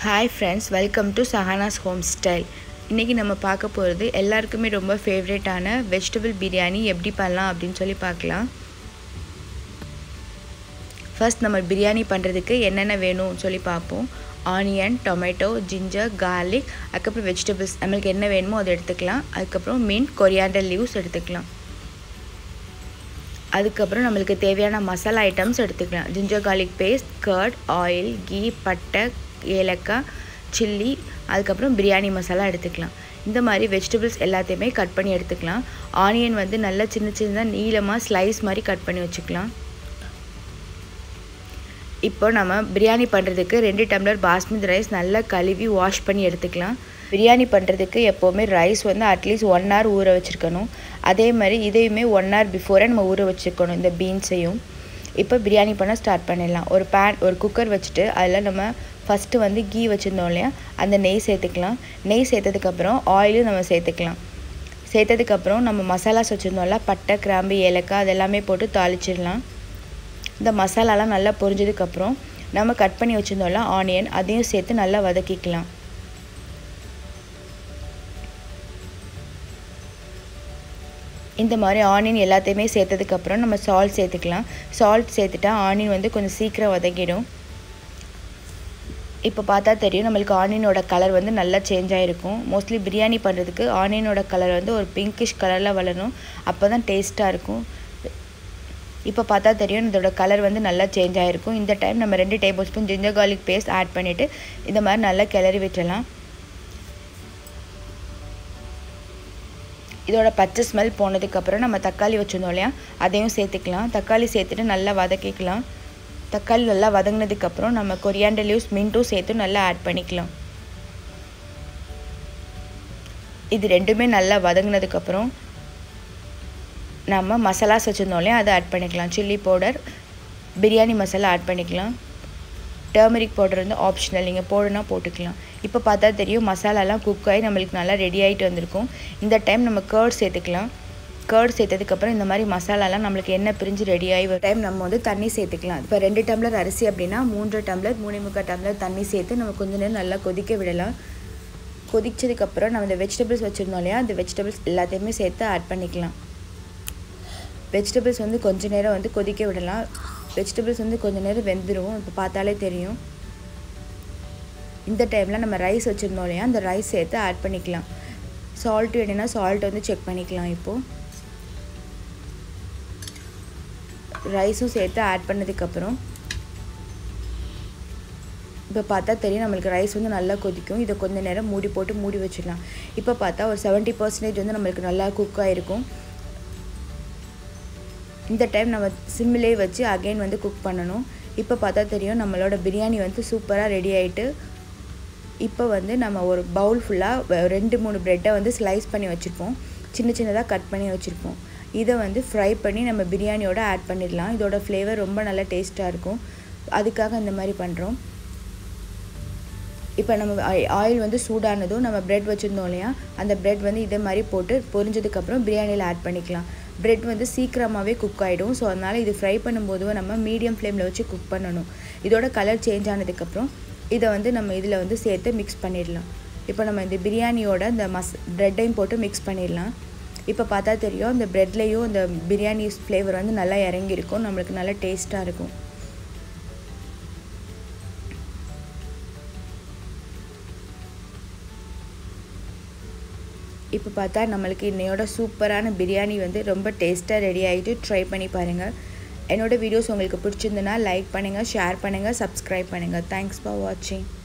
hi friends welcome to Sahana's home style இன்றைக்கி நம்ம பார்க்க போகிறது எல்லாருக்குமே ரொம்ப ஃபேவரேட்டான வெஜிடபிள் பிரியாணி எப்படி பண்ணலாம் அப்படின்னு சொல்லி பார்க்கலாம் ஃபர்ஸ்ட் நம்ம பிரியாணி பண்ணுறதுக்கு என்னென்ன வேணும்னு சொல்லி பார்ப்போம் ஆனியன் டொமேட்டோ ஜிஞ்சர் கார்லிக் அதுக்கப்புறம் வெஜிடபிள்ஸ் நம்மளுக்கு என்ன வேணுமோ அதை எடுத்துக்கலாம் அதுக்கப்புறம் மீன் கொரியாண்டர் லீவ்ஸ் எடுத்துக்கலாம் அதுக்கப்புறம் நம்மளுக்கு தேவையான மசாலா ஐட்டம்ஸ் எடுத்துக்கலாம் ginger garlic paste curd oil ghee பட்டை ஏலக்காய் சில்லி அதுக்கப்புறம் பிரியாணி மசாலா எடுத்துக்கலாம் இந்த மாதிரி வெஜிடபிள்ஸ் எல்லாத்தையுமே கட் பண்ணி எடுத்துக்கலாம் ஆனியன் வந்து நல்லா சின்ன சின்னதாக நீளமாக ஸ்லைஸ் மாதிரி கட் பண்ணி வச்சுக்கலாம் இப்போ நம்ம பிரியாணி பண்ணுறதுக்கு ரெண்டு டம்ளர் பாஸ்மதி ரைஸ் நல்லா கழுவி வாஷ் பண்ணி எடுத்துக்கலாம் பிரியாணி பண்ணுறதுக்கு எப்போவுமே ரைஸ் வந்து அட்லீஸ்ட் ஒன் ஹவர் ஊற வச்சுருக்கணும் அதே மாதிரி இதையுமே ஒன் ஹவர் பிஃபோரே நம்ம ஊற வச்சுருக்கணும் இந்த பீன்ஸையும் இப்போ பிரியாணி பண்ண ஸ்டார்ட் பண்ணிடலாம் ஒரு பேன் ஒரு குக்கர் வச்சுட்டு அதில் நம்ம ஃபஸ்ட்டு வந்து கீ வச்சுருந்தோம் இல்லையா அந்த நெய் சேர்த்துக்கலாம் நெய் சேர்த்ததுக்கப்புறம் ஆயிலும் நம்ம சேர்த்துக்கலாம் சேர்த்ததுக்கப்புறம் நம்ம மசாலாஸ் வச்சுருந்தோம்ல பட்டை கிராம்பு ஏலக்காய் அதெல்லாமே போட்டு தாளிச்சிடலாம் இந்த மசாலாலாம் நல்லா பொரிஞ்சதுக்கப்புறம் நம்ம கட் பண்ணி வச்சுருந்தோம்ல ஆனியன் அதையும் சேர்த்து நல்லா வதக்கிக்கலாம் இந்த மாதிரி ஆனியன் எல்லாத்தையுமே சேர்த்ததுக்கப்புறம் நம்ம சால்ட் சேர்த்துக்கலாம் சால்ட் சேர்த்துட்டா ஆனியன் வந்து கொஞ்சம் சீக்கிரம் வதக்கிடும் இப்போ பார்த்தா தெரியும் நம்மளுக்கு ஆனியனோட கலர் வந்து நல்லா சேஞ்ச் ஆகிருக்கும் மோஸ்ட்லி பிரியாணி பண்ணுறதுக்கு ஆனியனோட கலர் வந்து ஒரு பிங்கிஷ் கலரில் வளரும் அப்போ தான் டேஸ்ட்டாக இருக்கும் இப்போ பார்த்தா தெரியும் இதோட கலர் வந்து நல்லா சேஞ்ச் ஆகிருக்கும் இந்த டைம் நம்ம ரெண்டு tablespoon ginger garlic paste add பண்ணிவிட்டு இந்த மாதிரி நல்லா கிளறி விட்டுடலாம் இதோட பச்சை ஸ்மெல் போனதுக்கப்புறம் நம்ம தக்காளி வச்சுருந்தோம் இல்லையா அதையும் சேர்த்துக்கலாம் தக்காளி சேர்த்துட்டு நல்லா வதக்கிக்கலாம் தக்காளி நல்லா வதங்கினதுக்கப்புறம் நம்ம கொரியாண்டர் லீவ்ஸ் மின்ட்டும் சேர்த்து நல்லா ஆட் பண்ணிக்கலாம் இது ரெண்டுமே நல்லா வதங்கினதுக்கப்புறம் நம்ம மசாலாஸ் வச்சுருந்தோம் இல்லையா அதை ஆட் பண்ணிக்கலாம் chilli powder biryani masala add பண்ணிக்கலாம் டர்மரிக் பவுடர் வந்து ஆப்ஷனல் நீங்கள் போடணும்னா போட்டுக்கலாம் இப்போ பார்த்தா தெரியும் மசாலாலாம் குக் ஆகி நம்மளுக்கு நல்லா ரெடி ஆகிட்டு வந்திருக்கும் இந்த டைம் நம்ம கேர்ட் சேர்த்துக்கலாம் கேர்ட் சேர்த்ததுக்கப்புறம் இந்த மாதிரி மசாலாலாம் நம்மளுக்கு எண்ணெய் பிரிஞ்சு ரெடி ஆகி ஒரு டைம் நம்ம வந்து தண்ணி சேர்த்துக்கலாம் இப்போ ரெண்டு டம்ளர் அரிசி அப்படின்னா மூன்று டம்ளர் மூணு முக்கால் டம்ளர் தண்ணி சேர்த்து நம்ம கொஞ்ச நேரம் நல்லா கொதிக்க விடலாம் கொதிச்சதுக்கப்புறம் நம்ம இந்த வெஜிடபிள்ஸ் வச்சுருந்தோம் இல்லையா அந்த வெஜிடபிள்ஸ் எல்லாத்தையுமே சேர்த்து ஆட் பண்ணிக்கலாம் வெஜிடபிள்ஸ் வந்து கொஞ்ச நேரம் வந்து கொதிக்க விடலாம் வெஜிடபிள்ஸ் வந்து கொஞ்சம் நேரம் வெந்துடும் இப்போ பார்த்தாலே தெரியும் இந்த டைமில் நம்ம ரைஸ் வச்சுருந்தோம் இல்லையா அந்த ரைஸ் சேர்த்து ஆட் பண்ணிக்கலாம் சால்ட் வேணும்னா சால்ட் வந்து செக் பண்ணிக்கலாம் இப்போது ரைஸும் சேர்த்து ஆட் பண்ணதுக்கப்புறம் இப்போ பார்த்தா தெரியும் நம்மளுக்கு ரைஸ் வந்து நல்லா கொதிக்கும் இதை கொஞ்சம் நேரம் மூடி போட்டு மூடி வச்சிடலாம் இப்போ பார்த்தா ஒரு செவன்ட்டி பர்சன்டேஜ் வந்து நம்மளுக்கு நல்லா குக் ஆகிருக்கும் இந்த டைம் நம்ம சிம்மிலே வச்சு அகெயின் வந்து குக் பண்ணணும் இப்போ பார்த்தா தெரியும் நம்மளோட பிரியாணி வந்து சூப்பராக ரெடி ஆகிட்டு இப்போ வந்து நம்ம ஒரு பவுல் ஃபுல்லாக ரெண்டு மூணு ப்ரெட்டை வந்து ஸ்லைஸ் பண்ணி வச்சுருப்போம் சின்ன சின்னதாக கட் பண்ணி வச்சுருப்போம் இதை வந்து ஃப்ரை பண்ணி நம்ம பிரியாணியோட ஆட் பண்ணிடலாம் இதோட ஃப்ளேவர் ரொம்ப நல்லா டேஸ்ட்டாக இருக்கும் அதுக்காக இந்த மாதிரி பண்ணுறோம் இப்போ நம்ம ஆயில் வந்து சூடானதும் நம்ம ப்ரெட் வச்சுருந்தோம் இல்லையா அந்த ப்ரெட் வந்து இதே மாதிரி போட்டு பொரிஞ்சதுக்கப்புறம் பிரியாணியில் ஆட் பண்ணிக்கலாம் ப்ரெட் வந்து சீக்கிரமாகவே குக் ஆகிடும் ஸோ அதனால் இது ஃப்ரை பண்ணும்போது நம்ம மீடியம் ஃப்ளேமில் வச்சு குக் பண்ணணும் இதோட கலர் சேஞ்ச் ஆனதுக்கப்புறம் இதை வந்து நம்ம இதில் வந்து சேர்த்து மிக்ஸ் பண்ணிடலாம் இப்போ நம்ம இந்த பிரியாணியோட இந்த மஸ் ப்ரெட்டையும் போட்டு மிக்ஸ் பண்ணிடலாம் இப்போ பார்த்தா தெரியும் இந்த ப்ரெட்லேயும் இந்த பிரியாணி ஃப்ளேவர் வந்து நல்லா இறங்கியிருக்கும் நம்மளுக்கு நல்லா டேஸ்ட்டாக இருக்கும் இப்போ பார்த்தா நம்மளுக்கு இன்னையோட சூப்பரான பிரியாணி வந்து ரொம்ப டேஸ்ட்டாக ரெடி ஆகிட்டு ட்ரை பண்ணி பாருங்கள் என்னோடய வீடியோஸ் உங்களுக்கு பிடிச்சிருந்துன்னா லைக் பண்ணுங்கள் ஷேர் பண்ணுங்கள் சப்ஸ்கிரைப் பண்ணுங்கள் தேங்க்ஸ் ஃபார் வாட்சிங்